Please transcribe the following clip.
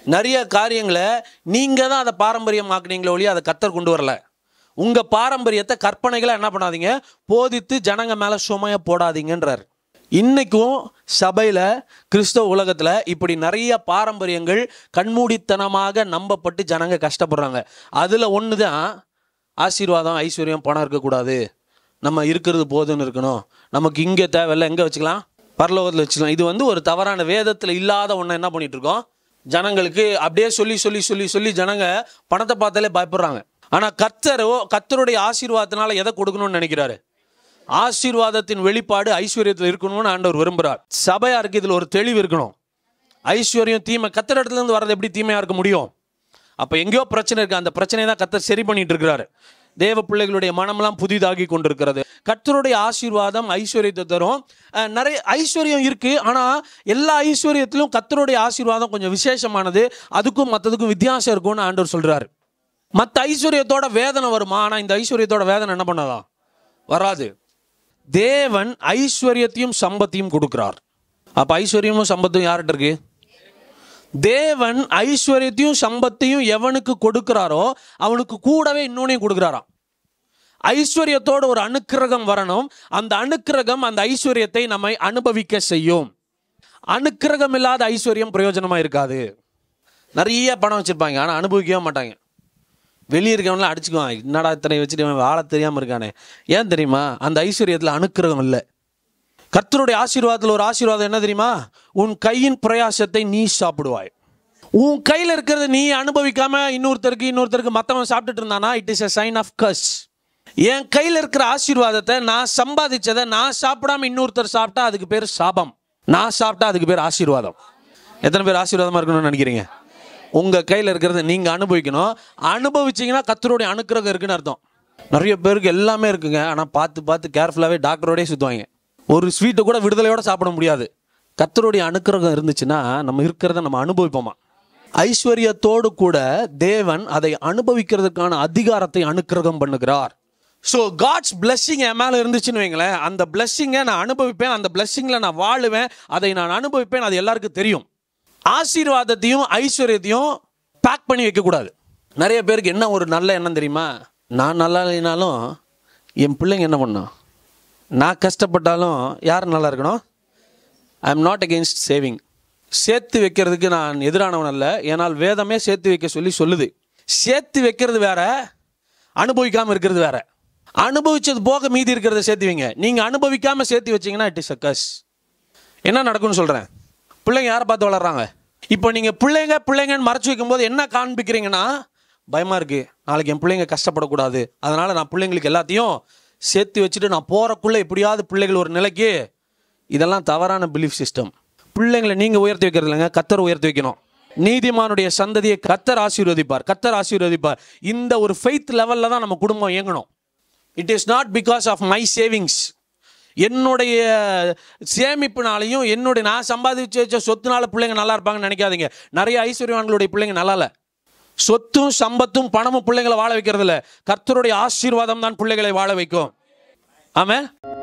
நிறைய காரியங்களை நீங்கள் தான் அதை பாரம்பரியமாக்குனீங்களே ஒழிய அதை கத்தர் கொண்டு வரல உங்கள் பாரம்பரியத்தை கற்பனைகளை என்ன பண்ணாதீங்க போதித்து ஜனங்க மேலே சுமையை போடாதீங்கன்றார் இன்னைக்கும் சபையில் கிறிஸ்தவ உலகத்தில் இப்படி நிறைய பாரம்பரியங்கள் கண்மூடித்தனமாக நம்பப்பட்டு ஜனங்க கஷ்டப்படுறாங்க அதில் ஒன்று தான் ஆசீர்வாதம் ஐஸ்வர்யம் பணம் இருக்கக்கூடாது நம்ம இருக்கிறது போதும்னு இருக்கணும் நமக்கு இங்கே தேவையில்ல எங்கே வச்சுக்கலாம் பரலோகத்தில் வச்சுக்கலாம் இது வந்து ஒரு தவறான வேதத்தில் இல்லாத ஒன்று என்ன பண்ணிட்டு இருக்கோம் ஜனங்களுக்கு அப்படியே சொல்லி சொல்லி சொல்லி சொல்லி ஜனங்க பணத்தை பார்த்தாலே பயப்படுறாங்க ஆனால் கர்த்தரோ கர்த்தருடைய ஆசீர்வாதத்தினால எதை கொடுக்கணும்னு நினைக்கிறாரு ஆசீர்வாதத்தின் வெளிப்பாடு ஐஸ்வர்யத்தில் இருக்கணும்னு ஆண்டவர் விரும்புகிறார் சபையாருக்கு இதில் ஒரு தெளிவு இருக்கணும் ஐஸ்வர்யம் தீமை கத்தர் இடத்துல இருந்து வர்றது எப்படி தீமையாக இருக்க முடியும் அப்போ எங்கேயோ பிரச்சனை இருக்கு அந்த பிரச்சனையை தான் கத்தர் சரி பண்ணிட்டு இருக்கிறாரு தேவ பிள்ளைகளுடைய மனமெல்லாம் புதிதாகி கொண்டிருக்கிறது கர்த்தருடைய ஆசீர்வாதம் ஐஸ்வர்யத்தை தரும் அஹ், நிறைய ஐஸ்வர்யம் இருக்கு ஆனால் எல்லா ஐஸ்வர்யத்திலும் கர்த்தருடைய ஆசீர்வாதம் கொஞ்சம் விசேஷமானது அதுக்கும் மற்றதுக்கும் வித்தியாசம் இருக்கும்னு ஆண்டவர் சொல்றாரு மற்ற ஐஸ்வர்யத்தோட வேதனை வருமா ஆனால் இந்த ஐஸ்வர்யத்தோட வேதனை என்ன பண்ணலாம் வராது தேவன் ஐஸ்வர்யத்தையும் சம்பத்தையும் கொடுக்கிறார் அப்போ ஐஸ்வர்யமும் சம்பத்தும் யார்கிட்ட இருக்கு தேவன் ஐஸ்வர்யத்தையும் சம்பத்தையும் எவனுக்கு கொடுக்கிறாரோ அவனுக்கு கூடவே இன்னொன்னையும் கொடுக்குறாராம் ஐஸ்வர்யத்தோட ஒரு அனுக்கிரகம் வரணும் அந்த அனுக்கிரகம் அந்த ஐஸ்வர்யத்தை நம்மை அனுபவிக்க செய்யும் அனுக்கிரகம் இல்லாத ஐஸ்வர்யம் பிரயோஜனமா இருக்காது நிறைய பணம் வச்சிருப்பாங்க ஆனால் அனுபவிக்கவே மாட்டாங்க வெளியே இருக்கவங்களாம் அடிச்சுக்குவான் என்னடா இத்தனை வச்சுட்டு இவன் வாழ தெரியாமல் இருக்கானே ஏன் தெரியுமா அந்த ஐஸ்வர்யத்தில் அனுக்கிரகம் இல்லை கர்த்தருடைய ஆசீர்வாதத்தில் ஒரு ஆசீர்வாதம் என்ன தெரியுமா உன் கையின் பிரயாசத்தை நீ சாப்பிடுவாய் உன் கையில் இருக்கிறத நீ அனுபவிக்காம இன்னொருத்தருக்கு இன்னொருத்தருக்கு மற்றவன் சாப்பிட்டுட்டு இருந்தானா it is a sign of கஸ் என் கையில் இருக்கிற ஆசீர்வாதத்தை நான் சம்பாதிச்சதை நான் சாப்பிடாம இன்னொருத்தர் சாப்பிட்டா அதுக்கு பேர் சாபம் நான் சாப்பிட்டா அதுக்கு பேர் ஆசீர்வாதம் எத்தனை பேர் ஆசீர்வாதமாக இருக்கணும்னு நினைக்கிறீங்க உங்கள் கையில் இருக்கிறத நீங்கள் அனுபவிக்கணும் அனுபவிச்சீங்கன்னா கத்தருடைய அனுக்கிரகம் இருக்குன்னு அர்த்தம் நிறைய பேருக்கு எல்லாமே இருக்குங்க ஆனால் பார்த்து பார்த்து கேர்ஃபுல்லாகவே டாக்டரோடய சுற்றுவாங்க ஒரு ஸ்வீட்டை கூட விடுதலையோட சாப்பிட முடியாது கத்தருடைய அனுக்கிரகம் இருந்துச்சுன்னா நம்ம இருக்கிறத நம்ம அனுபவிப்போமா ஐஸ்வர்யத்தோடு கூட தேவன் அதை அனுபவிக்கிறதுக்கான அதிகாரத்தை அனுக்கிரகம் பண்ணுகிறார் ஸோ காட்ஸ் blessing என் மேலே இருந்துச்சுன்னு வைங்களேன் அந்த blessing-ஐ நான் அனுபவிப்பேன் அந்த blessing-ல நான் வாழுவேன் அதை நான் அனுபவிப்பேன் அது எல்லாருக்கும் தெரியும் ஆசீர்வாதத்தையும் ஐஸ்வர்யத்தையும் பேக் பண்ணி வைக்கக்கூடாது நிறைய பேருக்கு என்ன ஒரு நல்ல எண்ணம் தெரியுமா நான் நல்லா இல்லைனாலும் என் பிள்ளைங்க என்ன பண்ணோம் நான் கஷ்டப்பட்டாலும் யார் நல்லா இருக்கணும் I am not against saving சேர்த்து வைக்கிறதுக்கு நான் எதிரானவன் அல்ல ஏனால் வேதமே சேர்த்து வைக்க சொல்லி சொல்லுது சேர்த்து வைக்கிறது வேற அனுபவிக்காமல் இருக்கிறது வேற அனுபவிச்சது போக மீதி இருக்கிறத சேர்த்து வைங்க நீங்கள் அனுபவிக்காமல் சேர்த்து வச்சீங்கன்னா இட் இஸ் அ கஸ் என்ன நடக்கும்னு சொல்கிறேன் பிள்ளைங்க யாரை பார்த்து வளர்றாங்க இப்போ நீங்கள் பிள்ளைங்க பிள்ளைங்கன்னு மறைச்சு வைக்கும்போது என்ன காண்பிக்கிறீங்கன்னா பயமாக இருக்குது நாளைக்கு என் பிள்ளைங்க கஷ்டப்படக்கூடாது அதனால் நான் பிள்ளைங்களுக்கு எல்லாத்தையும் சேர்த்து வச்சுட்டு நான் போகிறக்குள்ளே எப்படியாவது பிள்ளைகள் ஒரு நிலைக்கு இதெல்லாம் தவறான பிலீஃப் சிஸ்டம் பிள்ளைங்களை நீங்கள் உயர்த்தி வைக்கிறது இல்லைங்க கத்தர் உயர்த்தி வைக்கணும் நீதிமானுடைய சந்ததியை கத்தர் ஆசீர்வதிப்பார் கத்தர் ஆசீர்வதிப்பார் இந்த ஒரு ஃபெய்த் லெவலில் தான் நம்ம குடும்பம் இயங்கணும் it is not because of my savings என்னுடைய சேமிப்புனாலையும் என்னுடைய நான் சம்பாதிச்சு வச்ச சொத்துனால பிள்ளைங்க நல்லா இருப்பாங்கன்னு நினைக்காதீங்க நிறைய ஐஸ்வர்யவான்களுடைய பிள்ளைங்க நல்லா இல்லை சொத்தும் சம்பத்தும் பணமும் பிள்ளைங்களை வாழ வைக்கிறது இல்ல கர்த்தருடைய ஆசீர்வாதம் தான் பிள்ளைகளை வாழ வைக்கும் ஆமென்